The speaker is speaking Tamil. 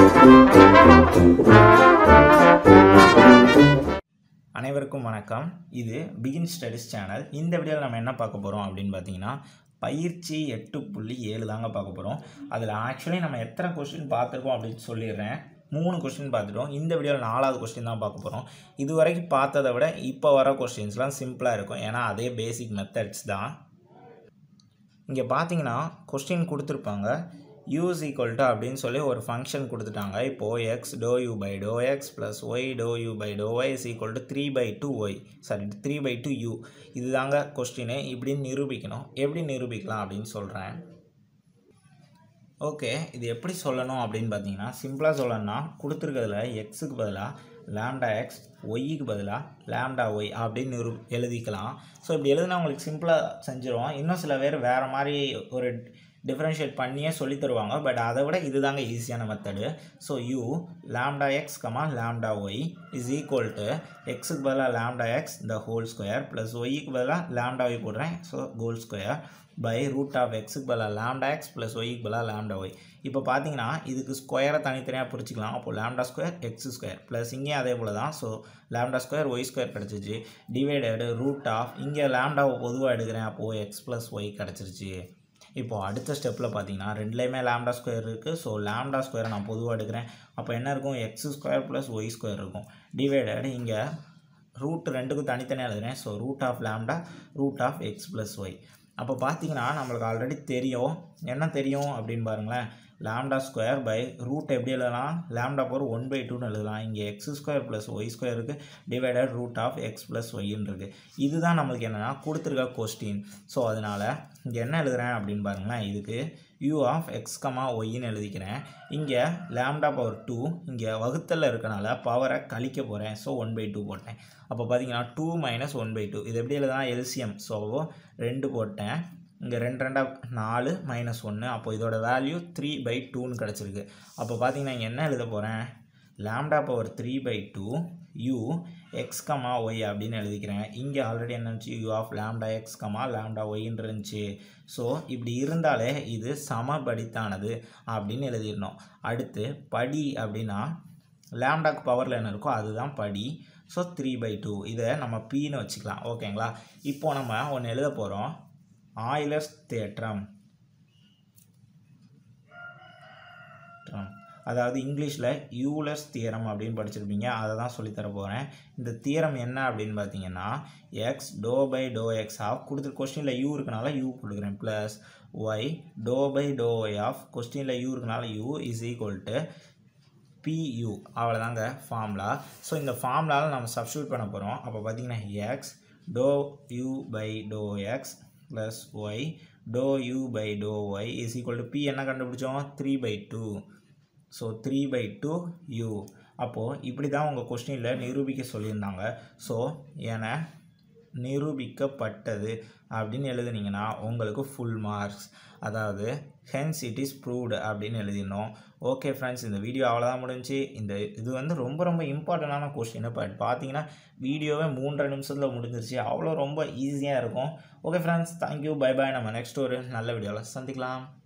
அனைவருக்கும் வணக்கம் இது பிகின் ஸ்டடிஸ் சேனல் இந்த வீடியோவில் நம்ம என்ன பார்க்க போகிறோம் அப்படின்னு பார்த்தீங்கன்னா பயிற்சி எட்டு புள்ளி ஏழு தாங்க பார்க்க போகிறோம் அதில் ஆக்சுவலி நம்ம எத்தனை கொஸ்டின் பார்த்துருக்கோம் அப்படின்னு சொல்லிடுறேன் மூணு கொஸ்டின் பார்த்துட்டோம் இந்த வீடியோவில் நாலாவது கொஸ்டின் தான் பார்க்க போகிறோம் இது வரைக்கும் பார்த்ததை விட இப்போ வர கொஸ்டின்ஸ்லாம் சிம்பிளாக இருக்கும் ஏன்னா அதே பேசிக் மெத்தட்ஸ் தான் இங்கே பார்த்தீங்கன்னா கொஸ்டின் கொடுத்துருப்பாங்க யூஸ் ஈக்குவல் டு அப்படின்னு சொல்லி ஒரு ஃபங்க்ஷன் கொடுத்துட்டாங்க இப்போது x do u by do x plus y do u by do y is equal to three by two y sorry three by two u இதுதாங்க கொஸ்டின் இப்படின்னு நிரூபிக்கணும் எப்படி நிரூபிக்கலாம் அப்படின்னு சொல்கிறேன் ஓகே இது எப்படி சொல்லணும் அப்படின்னு பார்த்தீங்கன்னா சிம்பிளாக சொல்லணும்னா கொடுத்துருக்கிறதுல எக்ஸுக்கு பதிலாக லேம்டா எக்ஸ் ஒய்க்கு பதிலாக லேம்டா ஒய் அப்படின்னு நிரு எழுதிக்கலாம் ஸோ இப்படி எழுதுனா உங்களுக்கு சிம்பிளாக செஞ்சிருவோம் இன்னும் சில பேர் வேறு மாதிரி ஒரு டிஃப்ரென்ஷியேட் பண்ணியே சொல்லி தருவாங்க பட் அதை விட இதுதாங்க ஈஸியான method so u lambda x comma lambda y is equal to எக்ஸுக்கு பதிலாக lambda x the whole square plus ஒய்க்கு பதிலாக லேம்டா ஒய் போடுறேன் so whole square by root of எக்ஸுக்கு பதிலாக லேம்டா எக்ஸ் ப்ளஸ் ஒய்க்கு பதிலாக லேம்டா ஒய் இப்போ பார்த்தீங்கன்னா இதுக்கு ஸ்கொயரை தனித்தனியாக பிரிச்சுக்கலாம் அப்போது lambda square x square plus இங்கேயும் அதே போல் தான் so lambda square y square கிடச்சிச்சு டிவைடடு ரூட் ஆஃப் இங்கே லேம்டாவை பொதுவாக எடுக்கிறேன் அப்போது எக்ஸ் ப்ளஸ் ஒய் கிடச்சிருச்சு இப்போது அடுத்த ஸ்டெப்பில் பார்த்தீங்கன்னா ரெண்டுலேயுமே லேம்டா ஸ்கொயர் இருக்குது ஸோ லேம்டா ஸ்கொயரை நான் பொதுவாக எடுக்கிறேன் அப்போ என்ன இருக்கும் x square plus y square இருக்கும் டிவைடட் இங்கே ரூட் ரெண்டுக்கும் தனித்தனியாக எழுதுறேன் so root of lambda root of x plus y அப்போ பார்த்தீங்கன்னா நம்மளுக்கு ஆல்ரெடி தெரியும் என்ன தெரியும் அப்படின்னு பாருங்களேன் லேம்டா ஸ்கொயர் பை ரூட் எப்படி எழுதலாம் லேம்டா போர் ஒன் பை டூன்னு எழுதலாம் இங்கே x square plus y square இருக்குது divided root of x plus ஒய்ன்னு இருக்குது இதுதான் நம்மளுக்கு என்னென்னா கொடுத்துருக்க கொஸ்டின் ஸோ அதனால் இங்கே என்ன எழுதுகிறேன் அப்படின்னு பாருங்களேன் இதுக்கு யூ ஆஃப் எக்ஸ் கமா ஒய்ன்னு எழுதிக்கிறேன் இங்கே லேம்டா பவர் டூ இங்கே வகுத்தலில் இருக்கனால பவரை கழிக்க போகிறேன் ஸோ ஒன் பை டூ போட்டேன் அப்போ பார்த்தீங்கன்னா two minus one by two இது எப்படி எழுதலாம் எல்சிஎம் ஸோ ரெண்டு போட்டேன் இங்கே ரெண்டு ரெண்டாக நாலு மைனஸ் ஒன்று அப்போ இதோட வேல்யூ த்ரீ பை டூன்னு கிடச்சிருக்கு அப்போ பார்த்தீங்கன்னா இங்கே என்ன எழுத போகிறேன் lambda power three by two u x comma y அப்படின்னு எழுதிக்கிறேன் இங்கே ஆல்ரெடி என்ன இருந்துச்சு u of lambda x comma lambda ஒய்ன்னு இருந்துச்சு ஸோ இப்படி இருந்தாலே இது சமபடித்தானது அப்படின்னு எழுதிடணும் அடுத்து படி அப்படின்னா லேம்டாக்கு பவரில் என்ன இருக்கோ அதுதான் படி ஸோ த்ரீ பை டூ இதை நம்ம பீன்னு வச்சுக்கலாம் ஓகேங்களா இப்போ நம்ம ஒன்று எழுத போகிறோம் ஆயிலர்ஸ் தேற்றம் அதாவது இங்கிலீஷில் யூலஸ் தியரம் அப்படின்னு படிச்சிருப்பீங்க அதை தான் சொல்லித்தர போகிறேன் இந்த தியரம் என்ன அப்படின்னு பார்த்தீங்கன்னா x do by do x of கொடுத்துரு கொஸ்டினில் யூ இருக்கனால யூ கொடுக்குறேன் plus y do by do y of கொஸ்டினில் யூ இருக்கனால u is equal to p u அவ்வளோதாங்க ஃபார்முலா ஸோ இந்த ஃபார்முலாவில் நம்ம சப்ஸ்டியூட் பண்ண போகிறோம் அப்போ பார்த்தீங்கன்னா x do u by do x plus y do u by do y is equal to p என்ன கண்டுபிடிச்சோம் three by two so three by two u அப்போது இப்படி தான் உங்கள் கொஸ்டினில் நிரூபிக்க சொல்லியிருந்தாங்க ஸோ என நிரூபிக்கப்பட்டது அப்படின்னு எழுதுனீங்கன்னா உங்களுக்கு ஃபுல் மார்க்ஸ் அதாவது ஹென்ஸ் இட் இஸ் ப்ரூவ்டு அப்படின்னு எழுதிடணும் ஓகே ஃப்ரெண்ட்ஸ் இந்த வீடியோ அவ்வளோதான் முடிஞ்சு இந்த இது வந்து ரொம்ப ரொம்ப இம்பார்ட்டண்டான கொஸ்டின் பட் பார்த்தீங்கன்னா வீடியோவே மூன்றரை நிமிஷத்தில் முடிஞ்சிருச்சு அவ்வளோ ரொம்ப ஈஸியாக இருக்கும் okay friends thank you bye bye நம்ம நெக்ஸ்ட் ஒரு நல்ல வீடியோவில் சந்திக்கலாம்